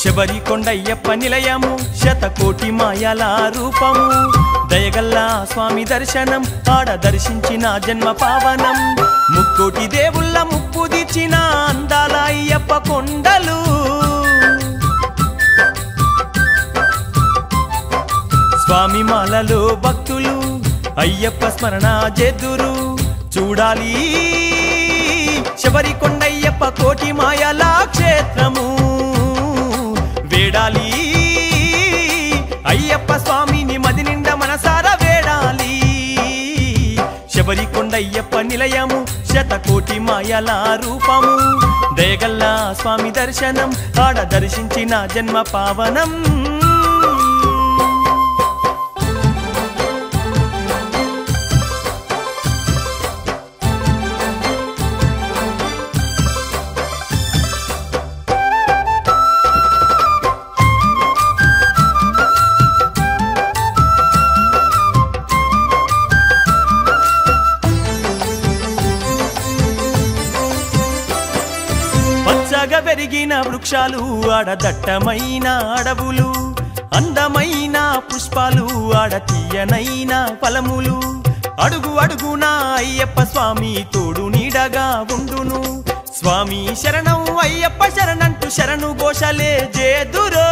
శబరి కొండయ్యప్ప నిలయము శతకోటి మాయల రూపము దయగల్లా స్వామి దర్శనం ఆడ దర్శించిన జన్మ పావనం ముక్కోటి దేవుళ్ళ ముప్పు దిచ్చిన అందాల అయ్యప్ప కొండలు స్వామి మాలలో భక్తులు అయ్యప్ప స్మరణ చేదురు చూడాలి శబరి కొండయ్యప్ప కోటి మాయల క్షేత్రము వేడాలి అయ్యప్ప స్వామిని మది నిండా మనసార వేడాలి శబరి కొండయ్యప్ప నిలయము శతకోటి మాయల రూపము దయగల్లా స్వామి దర్శనం ఆడ దర్శించిన జన్మ పావనం పచ్చగా పెరిగిన వృక్షాలు ఆడదట్టమైన అడవులు అందమైన పుష్పాలు ఆడ తీయనైన ఫలములు అడుగు అడుగునా అయ్యప్ప స్వామి తోడు నీడగా ఉండును స్వామి శరణం అయ్యప్ప శరణంటూ శరణు ఘోషలే జేదురో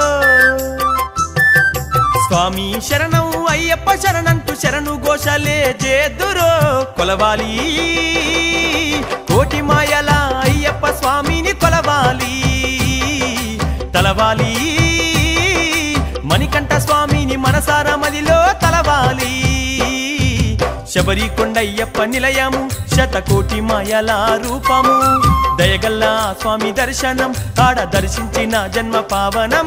స్వామి శరణం అయ్యప్ప శరణంటూ శరణు ఘోషలే జేదురో కొలవాలి కోటి మాయల అయ్యప్ప స్వామిని కొలవాలి తలవాలి మణికంఠ స్వామిని మనసార మదిలో తలవాలి శబరి కొండయ్యప్ప నిలయము శతకోటి మాయల రూపము దయగల్లా స్వామి దర్శనం ఆడ దర్శించిన జన్మ పావనం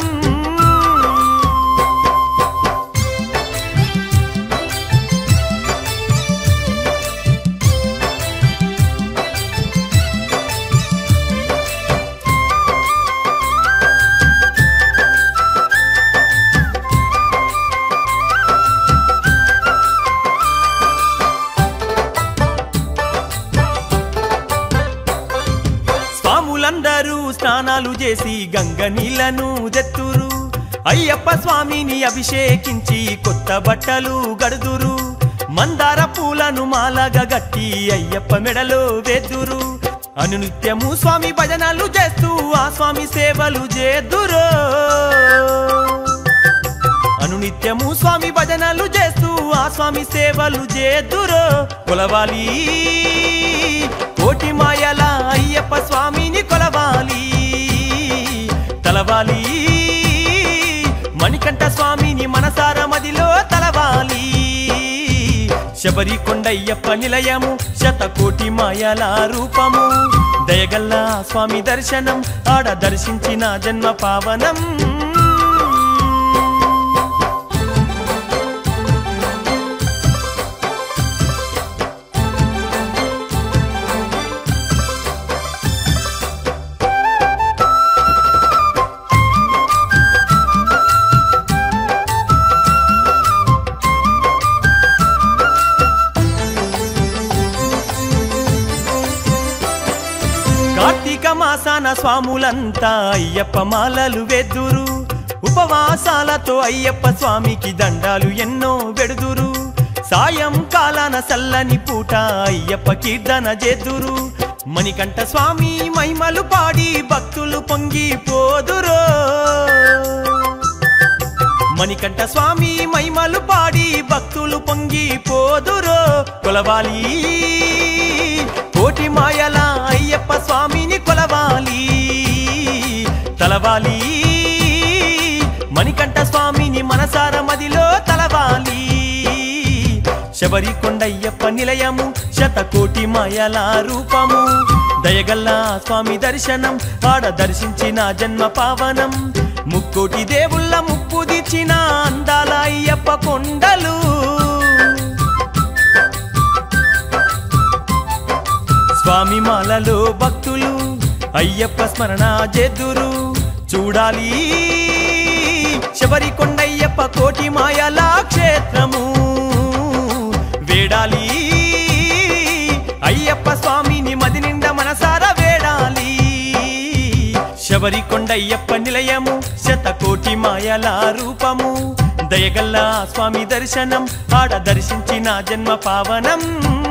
స్వాములందరూ స్నానాలు చేసి గంగ నీళ్లను దెత్తురు అయ్యప్ప స్వామిని అభిషేకించి కొత్త బట్టలు గడుదురు మందార పూలను మాలగా గట్టి అయ్యప్ప మెడలో వేద్దురు అనునిత్యము స్వామి భజనలు చేస్తూ ఆ స్వామి సేవలు చేద్దురు అనునిత్యము స్వామి భజనలు చేస్తూ ఆ స్వామి సేవలు చేద్దురో కొలవాలి కోటి మాయల అయ్యప్ప స్వామిని కొలవాలి తలవాలి మణికంఠ స్వామిని మనసార మదిలో తలవాలి శబరి కొండయ్యప్ప నిలయము శతకోటి మాయల రూపము దయగల్లా స్వామి దర్శనం ఆడ దర్శించిన జన్మ పావనం కార్తీక మాసాన స్వాములంతా అయ్యప్ప మాలలు వెద్దురు ఉపవాసాలతో అయ్యప్ప స్వామికి దండాలు ఎన్నో వెడుదురు సాయం కాలాన సల్లని పూట అయ్యప్ప కీర్తన చేద్దురు మణికంఠ స్వామి మహిమలు పాడి భక్తులు పొంగిపోదురో మణికంఠ స్వామి మహిమలు పాడి భక్తులు పొంగిపోదురో కొలవాలి కోటి మాయల అయ్యప్ప స్వామిని కొలవాలి తలవాలి మణికంఠ స్వామిని మనసార మదిలో తలవాలి శబరి కొండయ్యప్ప నిలయము శతకోటి మాయల రూపము దయగల్లా స్వామి దర్శనం ఆడ దర్శించిన జన్మ పావనం ముక్కోటి దేవుళ్ళ ముప్పు దిచ్చిన అందాల అయ్యప్ప కొండలు స్వామి మాలలో భక్తులు అయ్యప్ప స్మరణ చేదురు చూడాలి శబరి కొండయ్యప్ప కోటి మాయల క్షేత్రము వేడాలి అయ్యప్ప స్వామిని మది నిండా మనసార వేడాలి శబరి కొండయ్యప్ప నిలయము శతకోటి మాయల రూపము దయగల్ల స్వామి దర్శనం ఆడ దర్శించిన జన్మ పావనం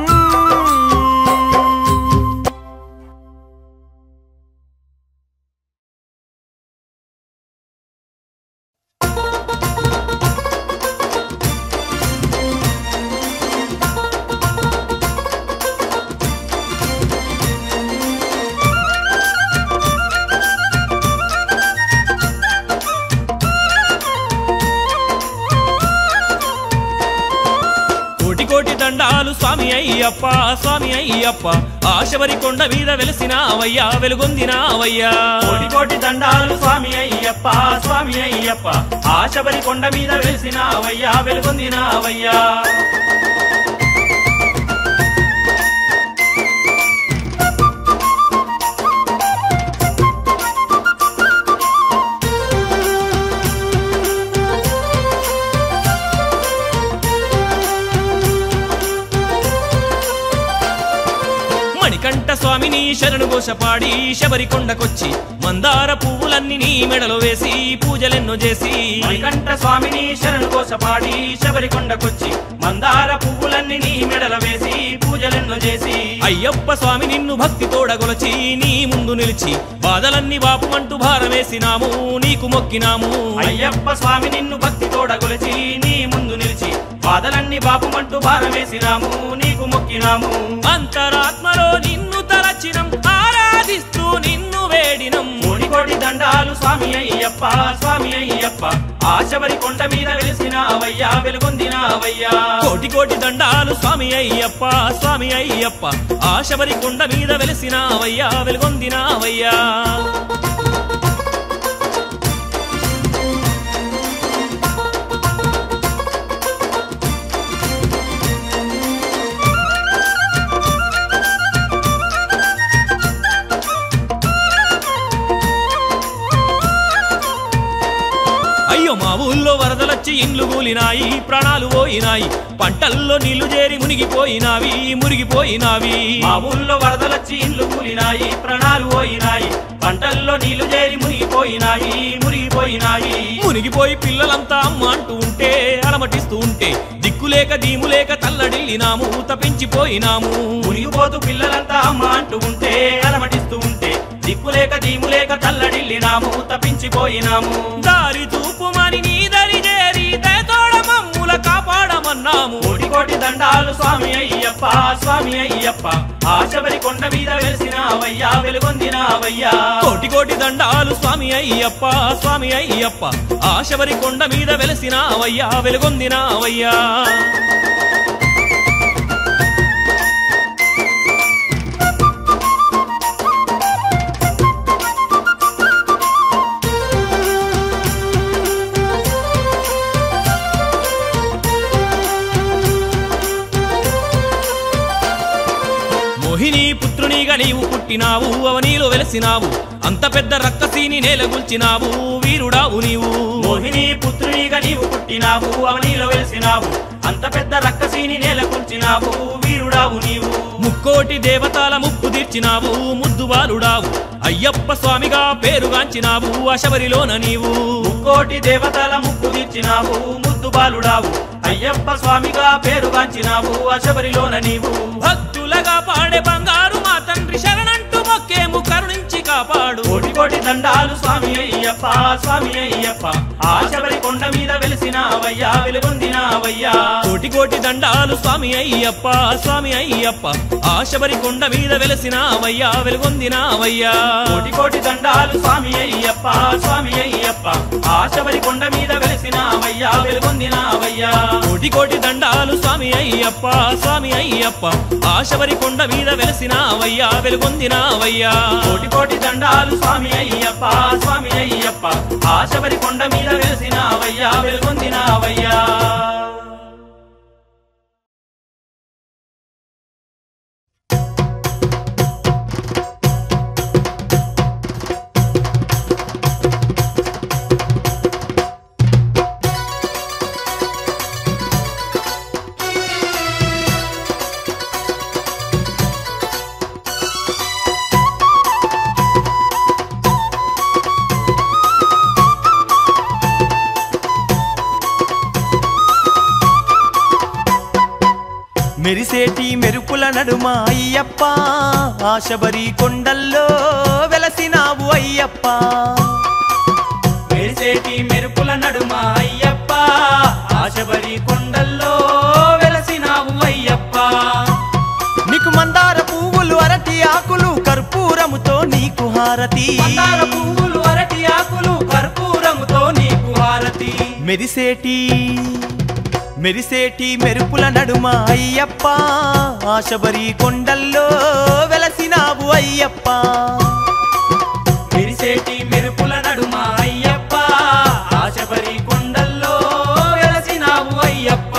కోటి కోటి దండాలు స్వామి అయ్యప్ప స్వామి అయ్యప్ప ఆశబరి కొండ మీద వెలిసిన అవయ్యా వెలుగొందిన అవయ్యా కోటి కోటి దండాలు స్వామి అయ్యప్ప స్వామి అయ్యప్ప ఆశబరి కొండ మీద వెలిసిన అవయ్యా వెలుగొందిన అవయ్యా మణికంఠ స్వామిని శరణు ఘోషపాడి శబరి కొండకొచ్చి మందార పువ్వులన్నీ నీ మెడలో వేసి పూజలెన్నో చేసి మణికంఠ స్వామిని శరణు కోసపాడి శబరి కొండకొచ్చి మందార పువ్వులన్నీ నీ మెడల వేసి పూజలెన్నో చేసి అయ్యప్ప స్వామి నిన్ను భక్తి తోడగొలచి నీ ముందు నిలిచి బాధలన్నీ బాపుమంటూ భారమేసినాము నీకు మొక్కినాము అయ్యప్ప స్వామి నిన్ను భక్తి తోడగొలిచి నీ ముందు నిలిచి బాధలన్నీ బాపుమంటూ భారమేసినాము నీకు మొక్కినాము అంతరాత్మలో నిన్ను తలచినం ఆరాధిస్తూ నిన్ను వేడినం కోటి కోటి దండాలు స్వామి అయ్యప్ప స్వామి అయ్యప్ప ఆశబరి కొండ మీద వెలిసిన అవయ్యా వెలుగొందిన అవయ్యా కోటి కోటి దండాలు స్వామి అయ్యప్ప స్వామి అయ్యప్ప ఆశబరి కొండ మీద వెలిసిన అవయ్యా వెలుగొందిన అవయ్యా అయ్యో మా ఊళ్ళో వరదలొచ్చి ఇండ్లు కూలినాయి ప్రాణాలు పోయినాయి పంటల్లో నీళ్లు చేరి మునిగిపోయినావి మునిగిపోయినావి మా ఊళ్ళో వరదలొచ్చి ఇండ్లు కూలినాయి ప్రాణాలు పోయినాయి పంటల్లో నీళ్లు చేరి మునిగిపోయినాయి మునిగిపోయినాయి మునిగిపోయి పిల్లలంతా అమ్మ అంటూ ఉంటే అలమటిస్తూ ఉంటే దిక్కులేక దీములేక తల్లడిల్లినాము తపించిపోయినాము మునిగిపోతూ పిల్లలంతా అమ్మ అంటూ ఉంటే అలమటిస్తూ ఉంటే దిక్కులేక దీములేక తల్లడిల్లినాము తప్పించిపోయినాము దారి చూపుమని నీ దరి చేరి దయతోడ మమ్ముల కాపాడమన్నాము కోటి కోటి దండాలు స్వామి అయ్యప్ప స్వామి అయ్యప్ప ఆశబరి కొండ మీద వెలిసిన అవయ్యా వెలుగొందిన అవయ్యా కోటి కోటి దండాలు స్వామి అయ్యప్ప స్వామి అయ్యప్ప ఆశబరి కొండ మీద వెలిసిన అవయ్యా వెలుగొందిన అవయ్యా మోహిని పుత్రునిగా నీవు పుట్టినావు అవనీలో వెలసినావు అంత పెద్ద రక్కసీని నేలగుల్చినావు వీరుడావు నీవు మోహిని పుత్రునిగా నీవు పుట్టినావు అవనీలో వెలిసినావు అంత పెద్ద రక్కసీని నేల కూర్చినావు వీరుడావు నీవు ముక్కోటి దేవతల ముప్పు తీర్చినావు ముద్దు బాలుడావు అయ్యప్ప స్వామిగా పేరుగాంచినావు అశబరిలోన నీవు ముక్కోటి దేవతల ముక్కు తీర్చినావు ముద్దు బాలుడావు అయ్యప్ప స్వామిగా పేరుగాంచినావు అశబరిలోన నీవు భక్తులగా పాడే బంగారు మా తండ్రి శరణంటూ మొక్కేము కరుణించి కాపాడు కోటి కోటి దండాలు స్వామి అయ్యప్ప స్వామి అయ్యప్ప ఆ శబరి కొండ మీద వెలిసిన అవయ్యా వెలుగొందిన అవయ్యా కోటి కోటి దండాలు స్వామి అయ్యప్ప స్వామి అయ్యప్ప ఆ శబరి కొండ మీద వెలసిన అవయ్యా వెలుగొందిన అవయ్యా కోటి కోటి దండాలు స్వామి అయ్యప్ప స్వామి అయ్యప్ప ఆ శబరి కొండ మీద వెలిసిన అవయ్యా వెలుగొందిన అవయ్యా కోటి కోటి దండాలు స్వామి అయ్యప్ప స్వామి అయ్యప్ప ఆ శబరి కొండ మీద వెలసిన అవయ్యా వెలుగొందిన అవయ్యా కోటి కోటి దండాలు స్వామి అయ్యప్ప స్వామి అయ్యప్ప ఆ శబరి కొండ మీద వెలిసిన అవయ్యా వెలుగొందిన అవయ్యా మెరిసేటి మెరుపుల నడుమ అయ్యప్ప ఆశబరి కొండల్లో వెలసినావు అయ్యప్ప మెరిసేటి మెరుపుల నడుమ అయ్యప్ప ఆశబరి కొండల్లో వెలసినావు అయ్యప్ప నీకు మందార పువ్వులు అరటి ఆకులు కర్పూరముతో నీకు హారతి మందార పువ్వులు అరటి ఆకులు కర్పూరముతో నీకు హారతి మెరిసేటి మెరిసేటి మెరుపుల నడుమ అయ్యప్ప ఆశబరి కొండల్లో వెలసినావు అయ్యప్ప మెరిసేటి మెరుపుల నడుమ అయ్యప్ప ఆశబరి కొండల్లో వెలసినావు అయ్యప్ప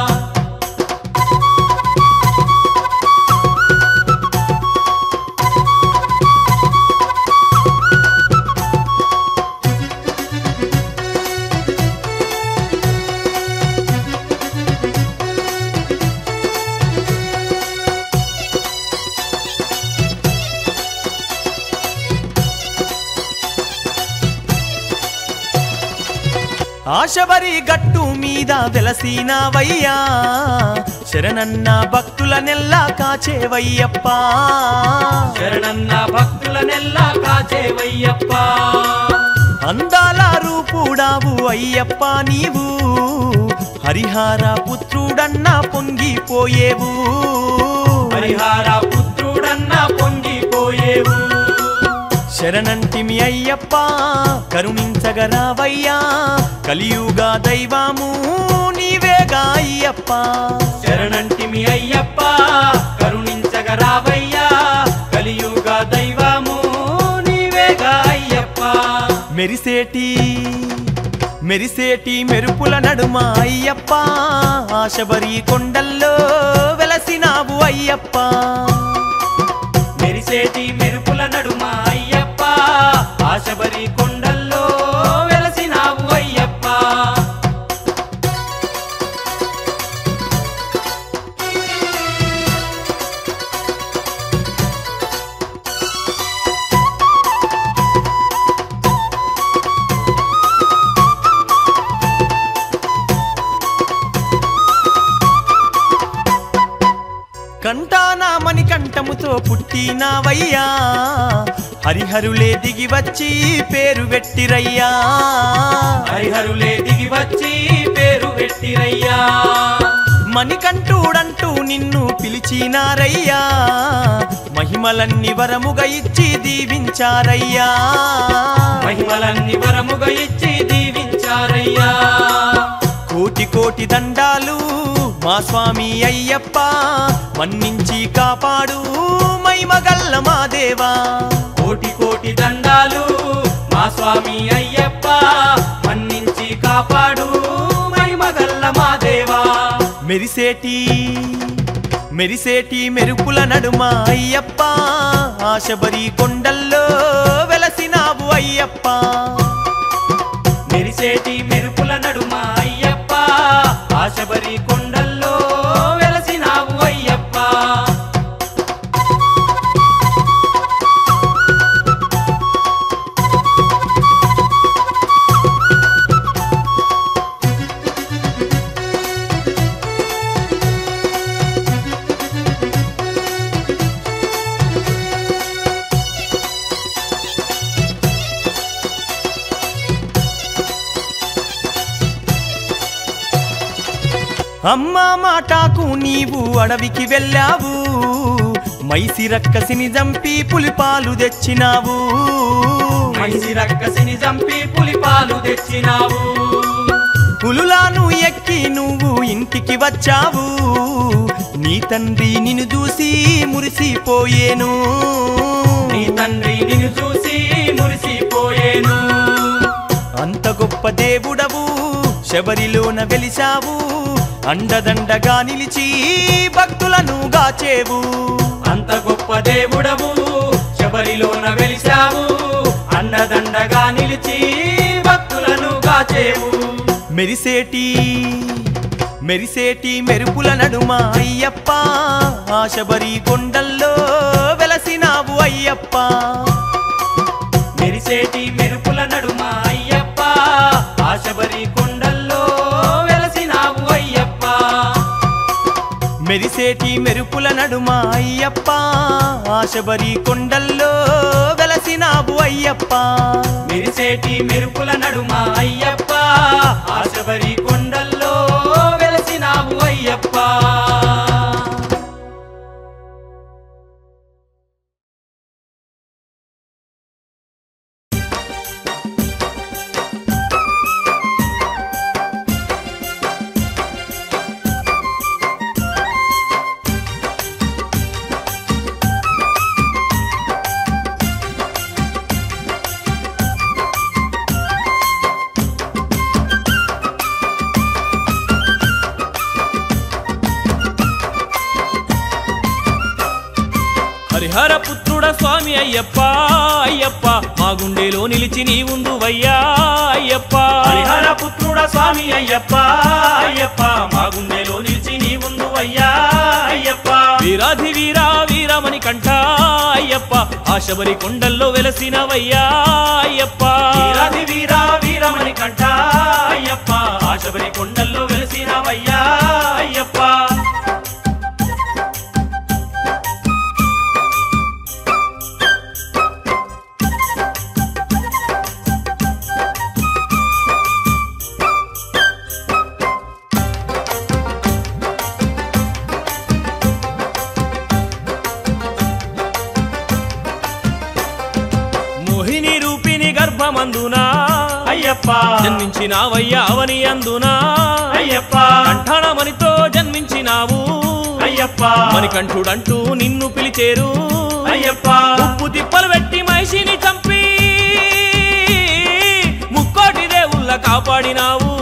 ఆశబరి గట్టు మీద వెలసినావయ్యా శరణన్న భక్తుల నెల్లా కాచేవయ్యప్ప శరణన్న భక్తుల నెల్లా కాచేవయ్యప్ప అందాల రూపుడావు అయ్యప్ప నీవు హరిహార పుత్రుడన్న పొంగిపోయేవు పరిహార పుత్రుడన్న పొంగిపోయేవు శరణంటిమి అయ్యప్ప కరుణించగరావయ్యా కలియుగా దైవము నీవేగా అయ్యప్ప శరణంటిమి అయ్యప్ప కరుణించగరావయ్యా కలియుగ దైవము నీవేగా అయ్యప్ప మెరిసేటి మెరిసేటి మెరుపుల నడుమ అయ్యప్ప ఆశబరి కొండల్లో వెలసినావు అయ్యప్ప మెరిసేటి మెరుపుల నడుమ అయ్యప్ప ఆశబరి కొండల్లో వెలసినావు అయ్యప్ప కంటానామని కంఠముతో పుట్టినావయ్యా హరిహరులే దిగి వచ్చి పేరు పెట్టిరయ్యా హరిహరులే దిగి వచ్చి పేరు పెట్టిరయ్యా మణికంఠుడంటూ నిన్ను పిలిచినారయ్యా మహిమలన్ని వరముగా ఇచ్చి దీవించారయ్యా మహిమలన్ని వరముగా ఇచ్చి దీవించారయ్యా కోటి కోటి దండాలు మా స్వామి అయ్యప్ప మన్నించి కాపాడు మైమగల్ల మా దేవా కోటి కోటి దండాలు మా స్వామి అయ్యప్ప మన్నించి కాపాడు మహిమగల్ల మా దేవా మెరిసేటి మెరిసేటి మెరుపుల నడుమ అయ్యప్ప ఆశబరి కొండల్లో వెలసినావు అయ్యప్ప మెరిసేటి మెరుపుల నడుమ అయ్యప్ప ఆశబరి కొండల్లో వెలసినావు అయ్యప్ప అమ్మా మాటాకు నీవు అడవికి వెళ్ళావు మైసి రక్కసిని చంపి పులిపాలు తెచ్చినావు మనిషి రక్కసిని చంపి పులిపాలు తెచ్చినావు పులులాను ఎక్కి నువ్వు ఇంటికి వచ్చావు నీ తండ్రి నిన్ను చూసి మురిసిపోయేను నీ తండ్రి నిన్ను చూసి మురిసిపోయేను అంత గొప్ప దేవుడవు శబరిలోన వెలిసావు అండదండగా నిలిచి భక్తులను గాచేవు అంత గొప్ప దేవుడవు శబరిలోన వెలిసావు అండదండగా నిలిచి భక్తులను కాచేవు మెరిసేటి మెరిసేటి మెరుపుల నడుమ అయ్యప్ప ఆశబరి కొండల్లో వెలసినావు అయ్యప్ప మెరిసేటి మెరుపుల నడుమ అయ్యప్ప ఆశబరి కొండల్లో వెలసినావు అయ్యప్ప మెరిసే మెరిసేటి మెరుపుల నడుమ అయ్యప్ప ఆశబరి కొండల్లో వెలసినావు అయ్యప్ప మెరిసేటి మెరుపుల నడుమ అయ్యప్ప ఆశబరి కొండల్లో వెలసినావు అయ్యప్ప హరిహర పుత్రుడ స్వామి అయ్యప్ప అయ్యప్ప మా గుండెలో నిలిచి నీ ఉండువయ్యా అయ్యప్ప హరిహర పుత్రుడ స్వామి అయ్యప్ప అయ్యప్ప మా గుండెలో నిలిచి నీ ఉండు అయ్యా అయ్యప్ప వీరాధి వీరా వీరమణి కంఠ అయ్యప్ప ఆశబరి కొండల్లో వెలసినవయ్యా అయ్యప్ప వీరాధి వీరా వీరమణి కంఠ అయ్యప్ప ఆశబరి కొండల్లో వెలిసినవయ్యా అయ్యప్ప మోహిని రూపిణి గర్భమందునా అయ్యప్ప జన్మించినావయ్యా అవని అందునా అయ్యప్ప కంఠణమణితో జన్మించినావు అయ్యప్ప మణికంఠుడంటూ నిన్ను పిలిచేరు అయ్యప్ప ఉప్పు తిప్పలు పెట్టి మహిషిని చంపి ముక్కోటి దేవుళ్ళ కాపాడినావు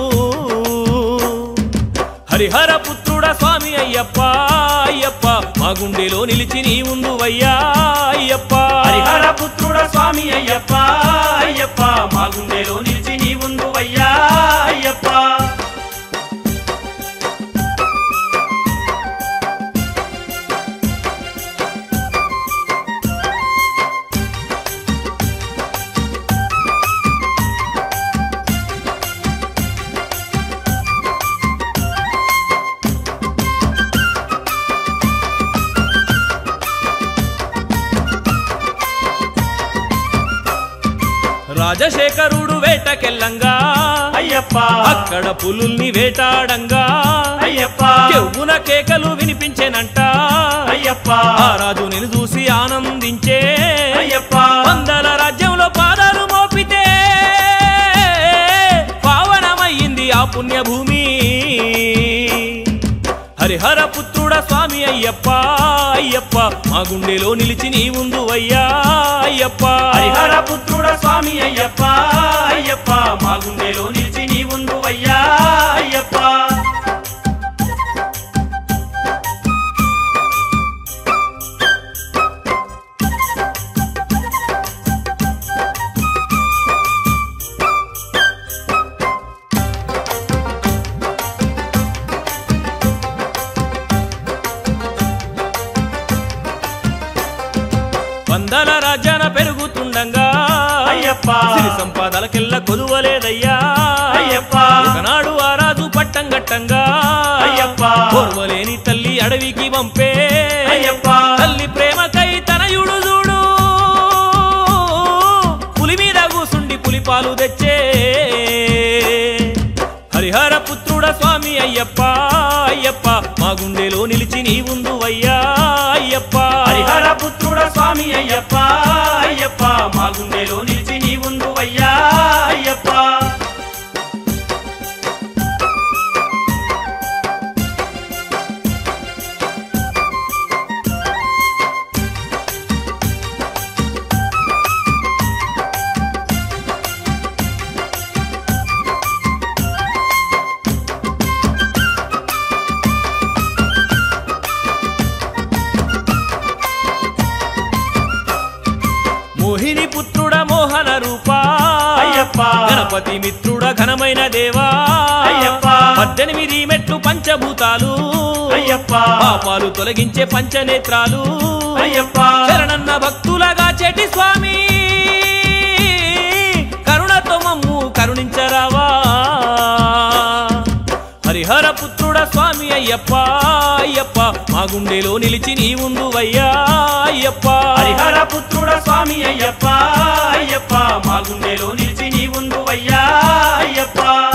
హరిహర పుత్రుడ స్వామి అయ్యప్ప అయ్యప్ప మా గుండెలో నిలిచి నీ ఉండువయ్యా అయ్యప్ప హరిహర పుత్రుడ స్వామి అయ్యప్ప అయ్యప్ప మా గుండెలో నిలిచి నీ ఉండు అయ్యా అయ్యప్ప రాజశేఖరుడు వేటకెళ్ళంగా అయ్యప్ప అక్కడ పులుల్ని వేటాడంగా అయ్యప్ప చెవున కేకలు వినిపించేనంట అయ్యప్ప ఆ రాజు నేను చూసి ఆనందించే అయ్యప్ప వందల రాజ్యంలో పాదాలు మోపితే పావనమయ్యింది ఆ పుణ్యభూమి హరిహర పుత్రుడ స్వామి అయ్యప్ప అయ్యప్ప మా గుండెలో నిలిచి నీ ఉందు అయ్యా అయ్యప్ప హరిహర పుత్రుడ స్వామి అయ్యప్ప అయ్యప్ప మా గుండెలో నిలిచి నీ ఉండు అయ్యా అయ్యప్ప వందల రాజ్యాన పెరుగుతుండగా అయ్యప్ప సిరి సంపాదలకెల్ల కొదువలేదయ్యా అయ్యప్ప ఒకనాడు ఆ రాజు పట్టం గట్టంగా అయ్యప్ప ఓర్వలేని తల్లి అడవికి పంపే అయ్యప్ప తల్లి ప్రేమకై తనయుడు చూడు పులి మీద కూసుండి పులిపాలు తెచ్చే హరిహర పుత్రుడ స్వామి అయ్యప్ప అయ్యప్ప మా గుండెలో నిలిచి నీ ఉందు అయ్యా అయ్యప్ప హరిహర పుత్రుడ స్వామి అయ్యప్ప అయ్యప్ప మా గుండెలో నిలిచి నీ ఉండు అయ్యా అయ్యప్ప మోహిని పుత్రుడ మోహన రూపా అయ్యప్ప గణపతి మిత్రుడ ఘనమైన దేవా అయ్యప్ప పద్దెనిమిది మెట్లు పంచభూతాలు అయ్యప్ప పాపాలు తొలగించే పంచనేత్రాలు అయ్యప్ప శరణన్న భక్తులగా చెటి స్వామి కరుణతో మమ్ము కరుణించరావా హరిహర పుత్రుడ స్వామి అయ్యప్ప అయ్యప్ప మా గుండెలో నిలిచి నీ ఉందువయ్యా అయ్యప్ప హరిహర పుత్రుడ స్వామి అయ్యప్ప అయ్యప్ప మా గుండెలో నిలిచి నీ ఉందువయ్యా అయ్యప్ప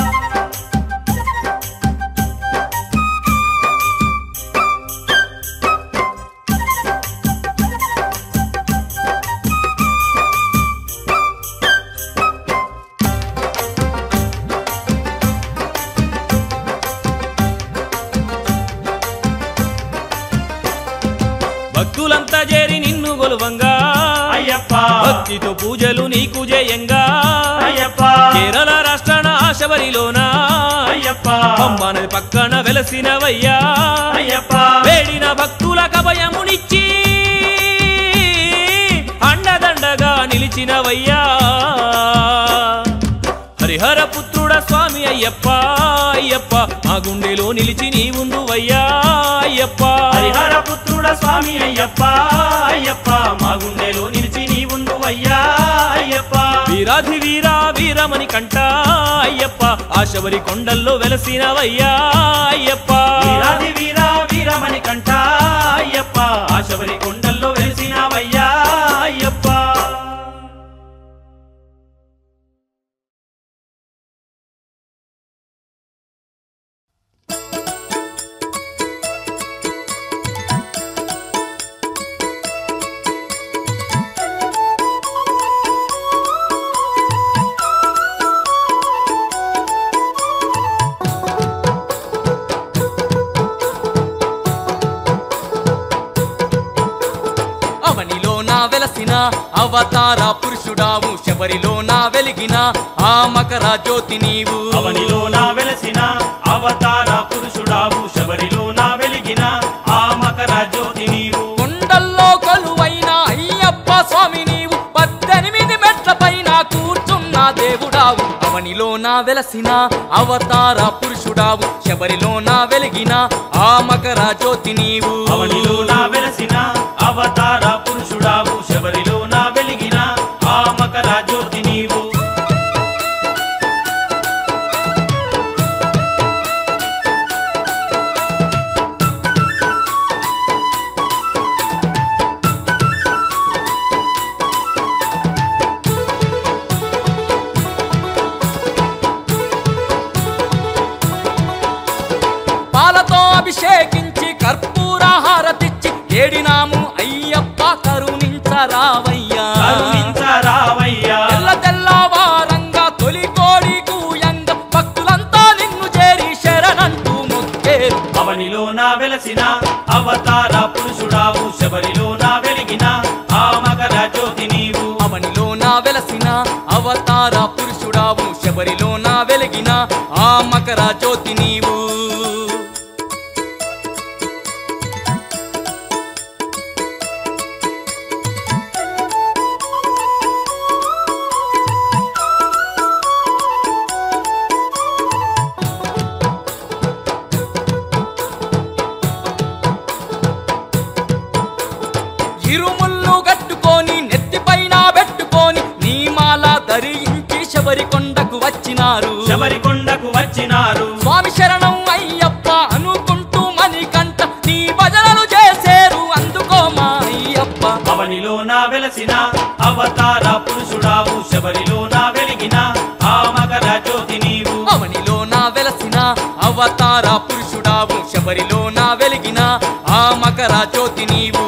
భక్తులంతా చేరి నిన్ను గొలువంగా అయ్యప్ప భక్తితో పూజలు నీకు జయంగా అయ్యప్ప కేరళ రాష్ట్రాన శబరిలోన అయ్యప్ప పంబనది పక్కన వెలసినవయ్యా అయ్యప్ప వేడిన భక్తుల కభయమునిచ్చి అండదండగా నిలిచినవయ్యా హరిహర పుత్రుడ స్వామి అయ్యప్ప అయ్యప్ప మా గుండెలో నిలిచి నీ ఉందువయ్యా అయ్యప్ప హరిహర పుత్రుడ స్వామి అయ్యప్ప అయ్యప్ప మా గుండెలో నిలిచి నీ ఉండువయ్యా అయ్యప్ప వీరాధి వీరా వీరమణి కంట అయ్యప్ప ఆ శబరి కొండల్లో వెలసినవయ్యా అయ్యప్ప వీరాది వీరా వీరమణి కంట అయ్యప్ప ఆ శబరి కొండల్లో వెలిసినావయ్యా అయ్యప్ప అవనిలో నా వెలసిన అవతార పురుషుడావు శబరిలో నా వెలిగిన ఆ మకర జ్యోతి నీవు అవనిలో నా వెలసిన అవతార పురుషుడావు శబరిలో నా వెలిగిన ఆ మకర జ్యోతి నీవు కొండల్లో కొలువైన అయ్యప్ప స్వామి నీవు పద్దెనిమిది మెట్ల పైన కూర్చున్న దేవుడావు అవనిలో నా వెలసిన అవతార పురుషుడావు శబరిలో నా వెలిగిన ఆ మకర జ్యోతి నీవు అవనిలో నా వెలసిన అవతార పురుషుడావు శబరిలో నా వెలిగిన ఆ మకర జ్యోతి నీవు పాలతో అభిషేకించి కర్పూర హారతిచ్చి ఏడినాము అయ్యప్ప కరుణించరావయ్యా కరుణించరావయ్యా తెల్ల తెల్లవారంగా తొలి కోడి కూయంగ భక్తులంతా నిన్ను చేరి శరణంటూ మొక్కేరు అవనిలో నా వెలసిన అవతార పురుషుడావు శబరిలో నా వెలిగిన ఆ మకర జ్యోతి నీవు అవనిలో నా వెలసిన అవతార పురుషుడావు శబరిలో నా వెలిగిన ఆ మకర జ్యోతి నీవు ఇరుముళ్ళు కట్టుకొని నెత్తిపైన పెట్టుకొని నీ మాల ధరించి శబరి కొండకు వచ్చినారు శబరి కొండకు వచ్చినారు స్వామి శరణం అయ్యప్ప అనుకుంటూ మణికంఠ నీ భజనలు చేసేరు అందుకో మా అయ్యప్ప అవనిలో నా వెలసిన అవతార పురుషుడావు శబరిలో నా వెలిగిన ఆ మకర జ్యోతి నీవు అవనిలో నా వెలసిన అవతార పురుషుడావు శబరిలో నా వెలిగిన ఆ మకర జ్యోతి నీవు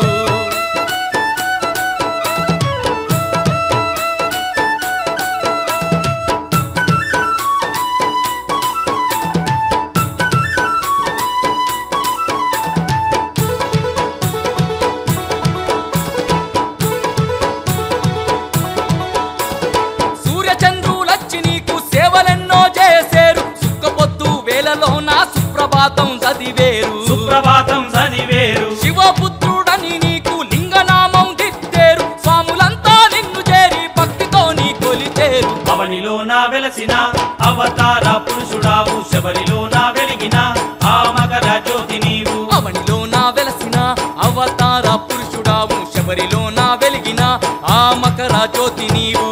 సూర్యచంద్రులచ్చి నీకు సేవలెన్నో చేసేరు సుక్కపొద్దు వేలలో నా సుప్రభాతం చదివేరు సుప్రభాతం చదివేరు శివపుత్రుడని నీకు లింగనామం దిద్దేరు స్వాములంతా నిన్ను చేరి భక్తితో నీ కొలిచేరు అవనిలో నా వెలసిన అవతార పురుషుడావు శబరిలో నా వెలిగిన ఆ మకర జ్యోతి నీవు అవనిలో నా వెలసిన అవతార పురుషుడావు శబరిలో నా వెలిగిన ఆ మకర జ్యోతి నీవు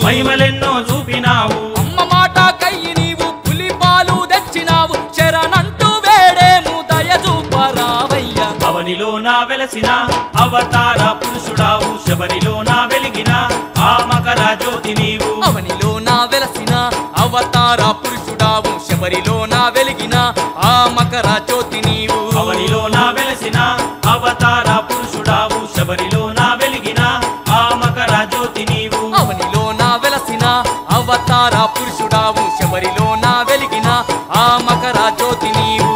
మహిమలెన్నో చూపినావు అమ్మ మాట కయ్యి నీవు పులి పాలు తెచ్చినావు శరణంటూ వేడేము దయచూపరావయ్య అవనిలో నా వెలసిన అవతార పురుషుడావు శబరిలో నా వెలిగిన ఆ మకర జ్యోతి నీవు అవనిలో నా వెలసిన అవతార పురుషుడావు శబరిలో నా వెలిగిన ఆ మకర జ్యోతి నీవు అవనిలో నా వెలసిన అవతార పురుషుడావు శబరిలో నా వెలిగిన ఆ మకర జ్యోతి నీవు అవనిలో నా వెలసిన అవతార పురుషుడావు శబరిలో నా వెలిగిన ఆ మకర జ్యోతి నీవు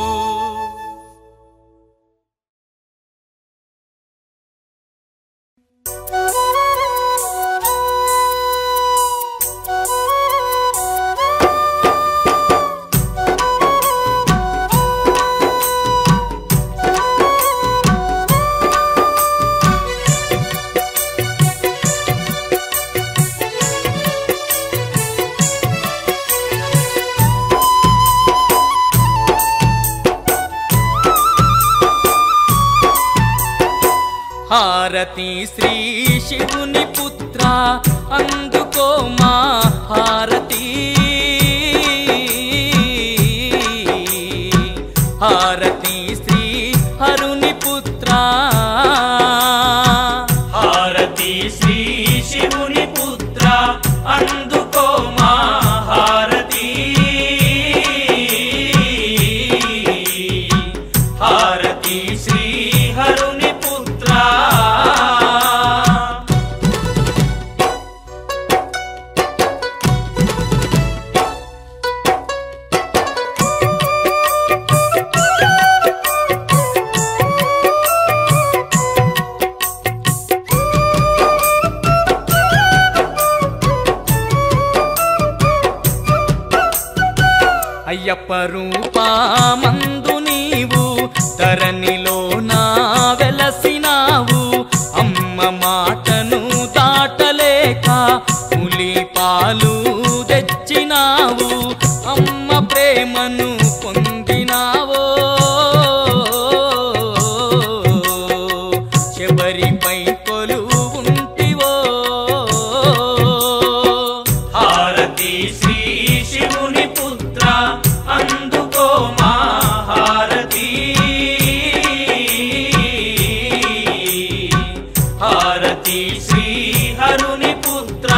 హారతి శ్రీ శివుని పుత్ర అందుకో మా హారతి హారతి శ్రీ హరుని పుత్ర హారతి శ్రీ శివుని పుత్ర అందుకో మా హారతి హారతి శ్రీ హరుని పుత్ర అయ్యప్ప రూపామందు నీవు ధరణిలో నా వెలసినావు అమ్మ మాటను దాటలేక పులి పాలు తెచ్చినావు అమ్మ ప్రేమను పొందినావో శబరిపై కొలువు ఉంటివో హారతి శ్రీ శివుని పుత్ర అందుకో మా హారతి హారతి శ్రీ హరుని పుత్ర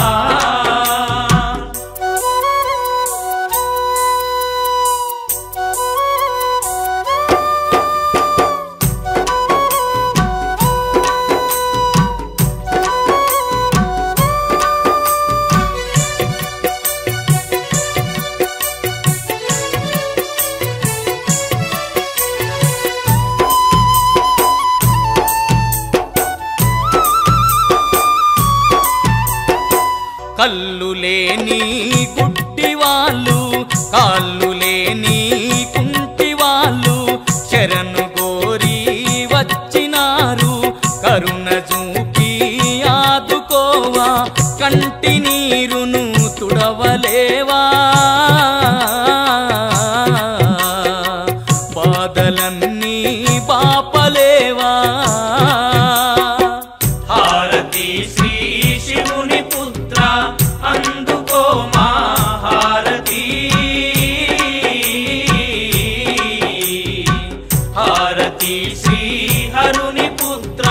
కళ్ళు లేని గుడ్డి వాళ్ళు కాళ్ళు లేని కుంటి వాళ్ళు శరణు గోరి వచ్చినారు కరుణ చూపి ఆదుకోవా కంటి నీరును తుడవలేవా బాధలన్నీ పాపలేవా హారతి శ్రీ శివుని పుత్ర అందుకో మా హారతి హారతి శ్రీ హరుని పుత్ర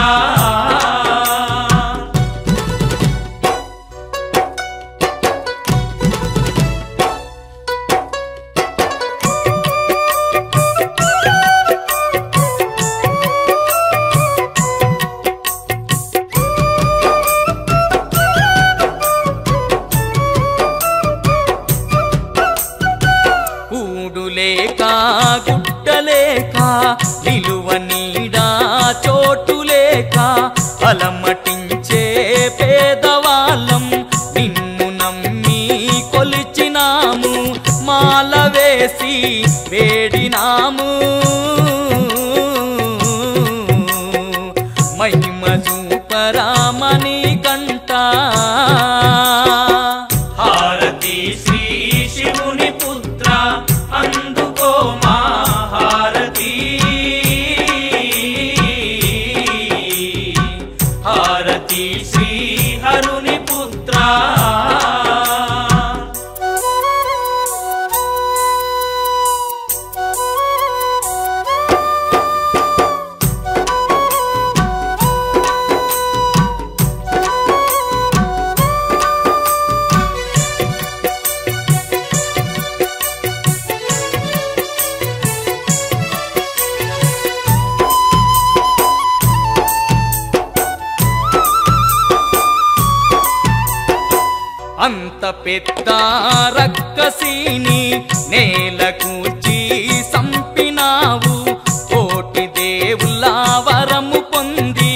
కూడు లేక గుడ్డలేక నిలువ నీడా చోటు లేక అలమటించే పేదవాళ్ళం నిన్ను నమ్మి కొలిచినాము మాల వేసి వేడినాము మహిమ చూపరామని కంట హారతి శ్రీ శివుని పుత్ర అందుకో మా హారతి హారతి శ్రీ హరుని పుత్ర పెద్ద రక్కసిని నేల కూర్చి సంపినావు కోటి దేవుళ్ళ వరము పొంది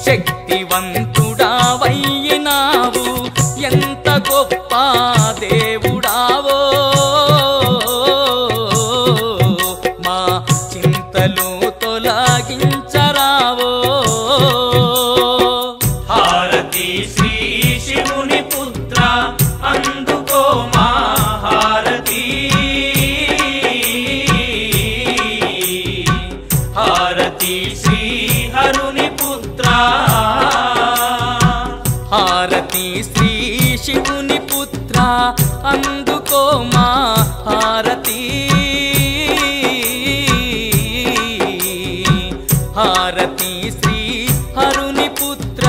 శక్తివంతుడావయ్యినావు ఎంత గొప్ప దేవుడావో మా చింతలు తొలగించరావో హారతి శ్రీ శివుని పుత్ర అందుకో మా హారతి హారతి శ్రీ హరుని పుత్ర హారతి శ్రీ శివుని పుత్ర అందుకో మా హారతి హారతి శ్రీ హరుని పుత్ర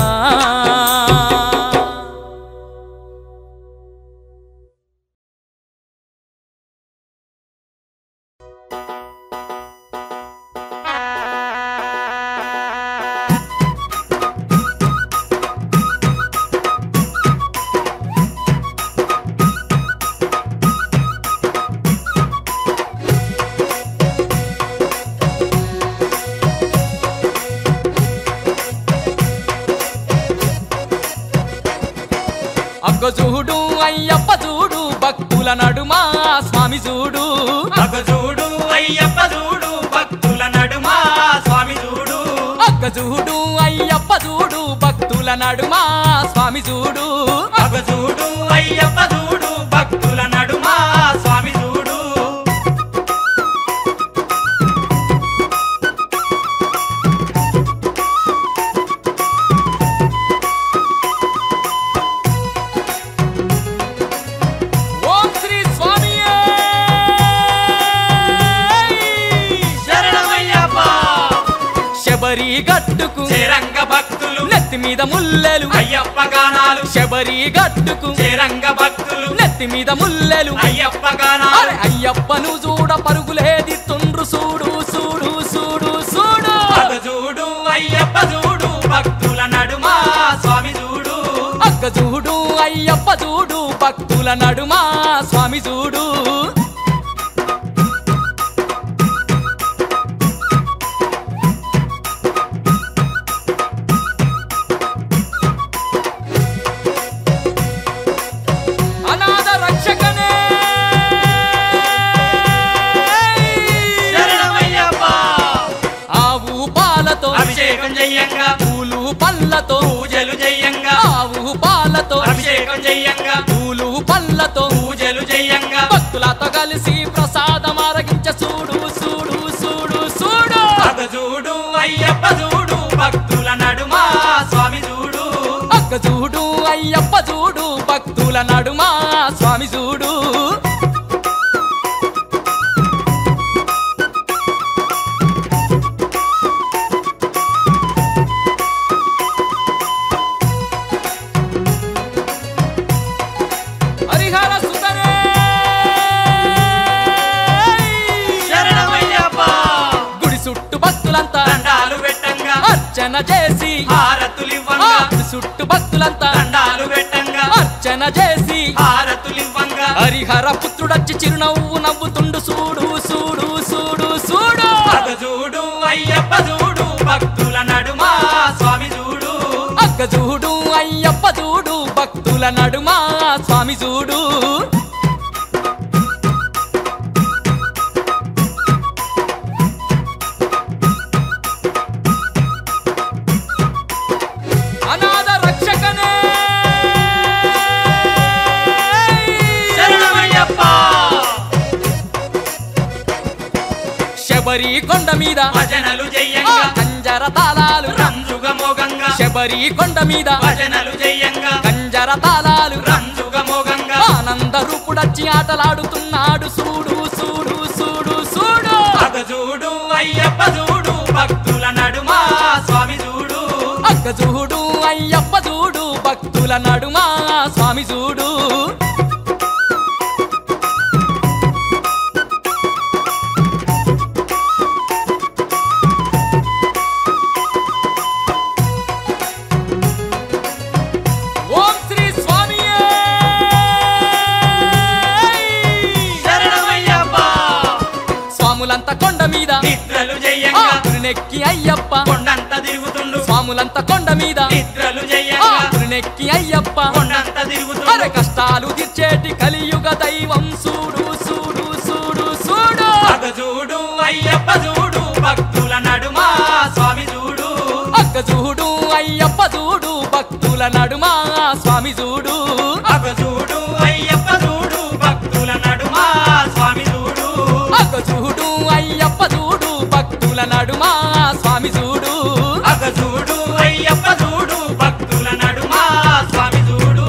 అగ్గ చూడు అయ్యప్ప చూడు భక్తుల నడుమా స్వామి చూడు అగ చూడు అయ్యప్ప చూడు భక్తుల నడుమా స్వామి చూడు అగ్గ చూడు అయ్యప్ప చూడు భక్తుల నడుమా స్వామి చూడు అగ చూడు అయ్యప్ప చూడు భక్తుల నడుమా స్వామి చూడు ఓం శ్రీ స్వామి శరణమయ్యప్ప శబరి గట్టుకు చేరంగ భక్తులు నెత్తి మీద ముల్లెలు అయ్యప్ప గానాలు శబరి గట్టుకు చేరంగ భక్తులు నెత్తి మీద ముల్లెలు అయ్యప్ప గానాలు అరే అయ్యప్పను చూడ పరుగులేది తుండ్రు చూడు చూడు చూడు చూడు అగ చూడు అయ్యప్ప చూడు భక్తుల నడుమా స్వామి చూడు అక్క చూడు అయ్యప్ప చూడు భక్తుల నడుమా స్వామి చూడు అనాథ రక్షకనే శరణమయ్యప్ప ఆవు పాలతో అభిషేకం చెయ్యంగా పూలు పళ్ళతో పూజలు చెయ్యంగా ఆవు పాలతో అభిషేకం చెయ్యంగా పూలు పళ్ళతో పూజలు చెయ్యంగా భక్తులతో కలిసి ప్రసాదం ఆరగించ చూడు చూడు చూడు చూడు అగ చూడు అయ్యప్ప చూడు భక్తుల నడుమా స్వామి చూడు అక్క చూడు అయ్యప్ప చూడు భక్తుల నడుమా స్వామి చూడు హరిహర సుందరే శరణమయ్యప్ప గుడి చుట్టు భక్తులంతా దండాలు పెట్టంగా అర్చన చేసి హారతులివ్వంగా గుడి చుట్టు భక్తులంతా దండాలు పెట్టంగా అర్చన చేసి హారతులివ్వంగా హరిహర పుత్రుడచ్చి చిరునవ్వు నవ్వుతుండు చూడు చూడు చూడు చూడు అగ చూడు అయ్యప్ప చూడు భక్తుల నడుమా స్వామి చూడు అక్క చూడు అయ్యప్ప చూడు భక్తుల నడుమా స్వామి చూడు అనాథ రక్షకనే శరణమయ్యప్ప శబరి కొండ మీద భజనలు ఆ చెయ్యంగా కంజర తాళాలు రంజుగ మోగంగా శబరి కొండ మీద భజనలు చెయ్యంగా కంజర తాళాలు రంజుగ మోగంగా ఆనంద రూపుడచ్చి ఆటలాడుతున్నాడు చూడు చూడు చూడు చూడు అగ చూడు అయ్యప్ప చూడు భక్తుల నడుమా స్వామి చూడు అక్క చూడు అయ్యప్ప చూడు భక్తుల నడుమా స్వామి చూడు ఓం శ్రీ స్వామి స్వాములంతా కొండ మీద నిద్రలు ఆ చెయ్యంగా పురినెక్కి అయ్యప్ప కొండంత తిరుగుతుండు స్వాములంతా కొండ మీద నిద్రలు ఆ చెయ్యంగా పురినెక్కి అయ్యప్ప కొండంత అరే తిరుగుతుండు కష్టాలు తీర్చేటి కలియుగ దైవం సూడు సూడు సూడు సూడు అగ చూడు అయ్యప్ప చూడు భక్తుల నడుమా స్వామి చూడు అక్క చూడు అయ్యప్ప చూడు భక్తుల నడుమ స్వామి చూడు అగ చూడు అయ్యప్ప చూడు భక్తుల నడుమా స్వామి చూడు అక్క చూడు అయ్యప్ప చూడు భక్తుల నడుమ స్వామి చూడు అగ చూడు అయ్యప్ప చూడు భక్తుల నడుమా స్వామి చూడు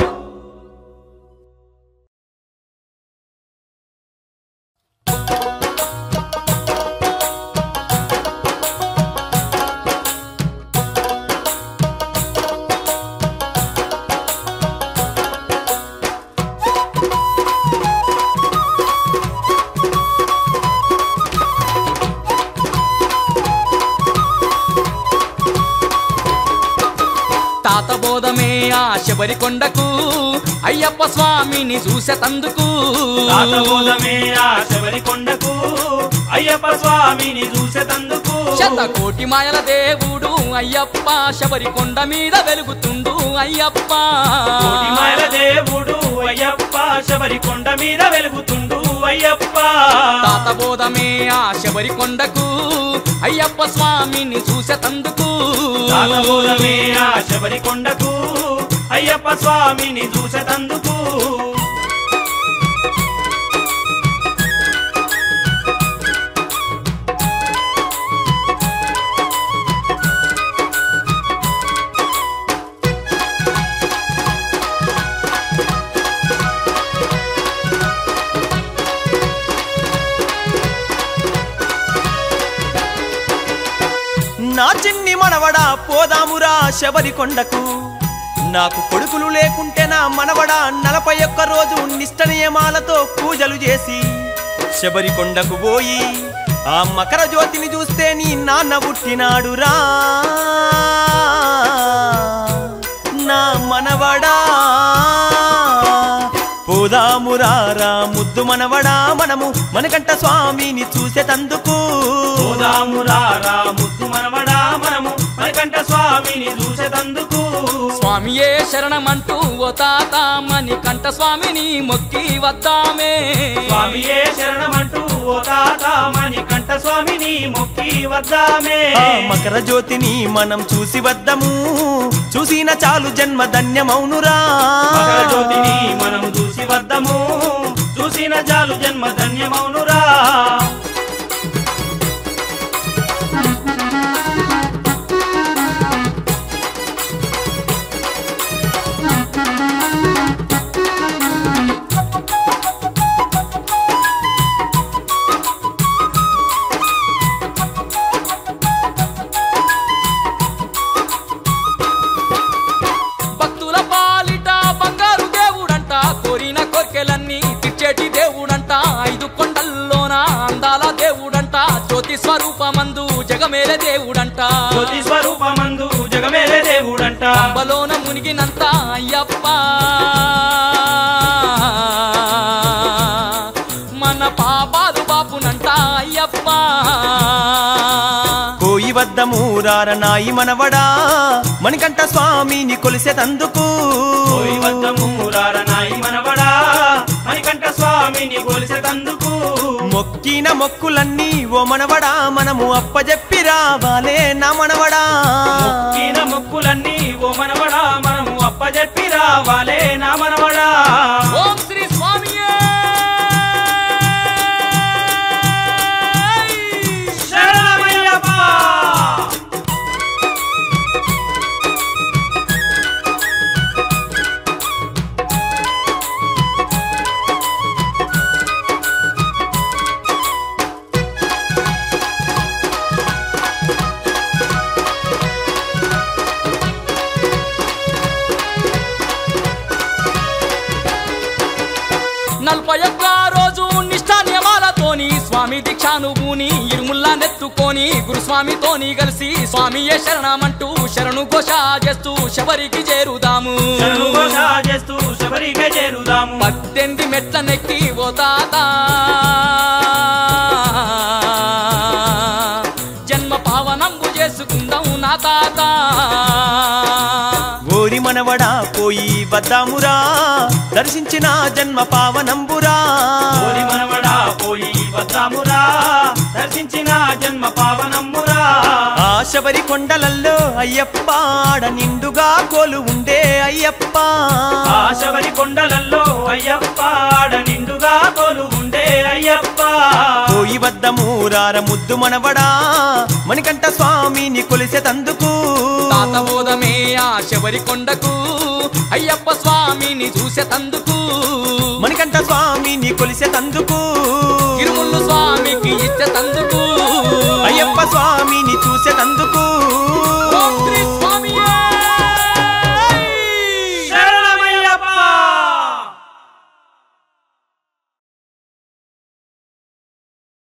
తాత బోధమే ఆ శబరి కొండకు అయ్యప్ప స్వామిని చూసెతందుకు తాతబోధమే ఆ శబరి కొండకు అయ్యప్ప స్వామిని చూసేతందుకు శతకోటి మాయల దేవుడు అయ్యప్ప శబరి కొండ మీద వెలుగుతుండు అయ్యప్ప కోటి మాయల దేవుడు అయ్యప్ప శబరి కొండ మీద వెలుగుతుండు అయ్యప్ప తాత బోధమే ఆ శబరి కొండకు అయ్యప్ప స్వామిని చూసెతందుకు తాతబోధమే ఆ శబరి కొండకు అయ్యప్ప స్వామిని చూసేతందుకు నా చిన్ని మనవడా పోదామురా శబరి కొండకు నాకు కొడుకులు లేకుంటే నా మనవడా నలభై ఒక్క రోజు నిష్ట నియమాలతో పూజలు చేసి శబరి కొండకు పోయి ఆ మకర జ్యోతిని చూస్తే నీ నాన్న పుట్టినాడురా నా మనవడా పోదామురారా ముద్దు మనవడా మనము మనకంట స్వామిని చూసేతందుకు పోదామురారా ముద్దు మనవడా మనము మనకంట స్వామిని చూసేతందుకు స్వామియే శరణమంటూ ఓ తాత మని కంట స్వామిని మొక్కి వద్దామే స్వామియే శరణమంటూ ఓ తాత మణి కంఠ స్వామిని మొక్కి వద్దామే ఆ మకర జ్యోతిని మనం చూసి వద్దము చూసిన చాలు జన్మ ధన్యమౌనురా మకర జ్యోతిని మనం చూసి వద్దము చూసిన చాలు జన్మ ధన్యమౌనురా భక్తుల పాలిట బంగారు దేవుడంట కోరిన కోర్కెలన్నీ తీర్చేటి దేవుడంట ఐదు కొండల్లోన అందాల దేవుడంట జ్యోతి స్వరూపమందు జగమేల దేవుడంట జ్యోతి స్వరూపమందు జగమేలే దేవుడంట అంబలోన మునిగినంత అయ్యప్ప మన పాపాలు బాపునంట అయ్యప్ప పోయి వద్దము రార నాయి మనవడా మణికంఠ స్వామిని కొలిసేతందుకు పోయి వద్దము రారనాయి మనవడా మణికంఠ స్వామిని కొలిసేతందుకు మొక్కిన మొక్కులన్నీ ఓ మనవడా మనము అప్పజెప్పి రావాలే నా మనవడా మొక్కిన మొక్కులన్నీ ఓ మనవడా మనము అప్పజెప్పి రావాలే నా మనవడా ఓం శ్రీ స్వామియే శరణమయ్యప్ప నలభై ఒక్క రోజు నిష్ఠా నియమాలతోని స్వామి దీక్షానుభూని ఇరుముల్లా నెత్తుకొని గురుస్వామితోని కలిసి స్వామియే శరణమంటూ శరణు ఘోష చేస్తూ శబరికి చేరుదాము శరణు ఘోష చేస్తూ శబరికే చేరుదాము పద్దెనిమిది మెట్ల నెక్కి ఓ తాత దర్శించిన జన్మ పావనంబురా కోరి మనవడా పోయి వద్దామురా దర్శించిన జన్మ పావనమ్మురా ఆ శబరి కొండలల్లో అయ్యప్ప ఆడ నిండుగా కోలు ఉండే అయ్యప్ప ఆ శబరి కొండలల్లో అయ్యప్ప ఆడ నిండుగా కొలు ఉండే అయ్యప్ప పోయి వద్ద మూరార ముద్దు మనవడా మణికంఠ స్వామిని కొలిసే తందుకు తాత ఓదమే ఆ శబరి కొండకు అయ్యప్ప స్వామిని చూసే తందుకు మణికంఠ స్వామిని కొలిసే తందుకు తిరుముళ్ళు స్వామికి ఇచ్చే తందుకు